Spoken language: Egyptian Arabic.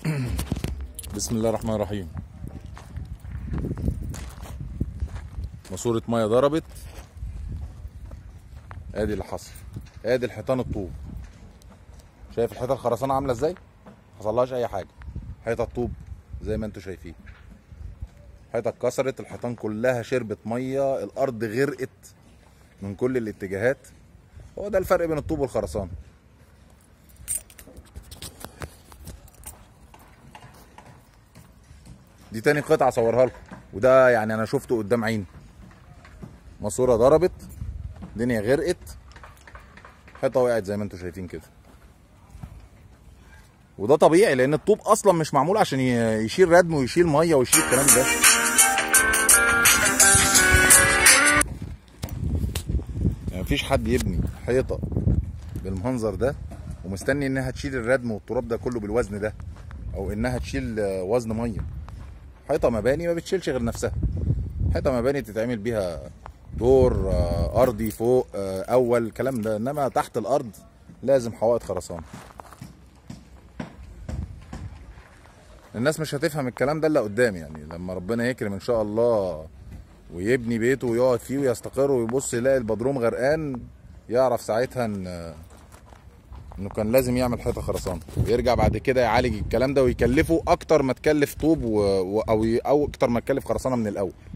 بسم الله الرحمن الرحيم ماسورة ميه ضربت ادي اللي حصل ادي الحيطان الطوب شايف الحيطه الخرسانه عامله ازاي حصلهاش اي حاجه حيطه الطوب زي ما انتم شايفين الحيطه اتكسرت الحيطان كلها شربت ميه الارض غرقت من كل الاتجاهات هو ده الفرق بين الطوب والخرسانه دي تاني قطعه اصورها لكم وده يعني انا شفته قدام عيني ماسوره ضربت الدنيا غرقت حيطه وقعت زي ما انتم شايفين كده وده طبيعي لان الطوب اصلا مش معمول عشان ي- يشيل ردم ويشيل ميه ويشيل الكلام ده يعني مفيش حد يبني حيطه بالمنظر ده ومستني انها تشيل الردم والتراب ده كله بالوزن ده او انها تشيل آه، وزن ميه حيطه مباني ما بتشيلش غير نفسها حيطه مباني تتعمل بيها دور آه، ارضي فوق آه، اول الكلام ده انما تحت الارض لازم حوائط خرسانه الناس مش هتفهم الكلام ده الا قدام يعني لما ربنا يكرم ان شاء الله ويبني بيته ويقعد فيه ويستقر ويبص يلاقي البدروم غرقان يعرف ساعتها ان انه كان لازم يعمل حيطه خرسانه ويرجع بعد كده يعالج الكلام ده ويكلفه اكتر ما تكلف طوب و... و... او ي... او اكتر ما تكلف خرسانه من الاول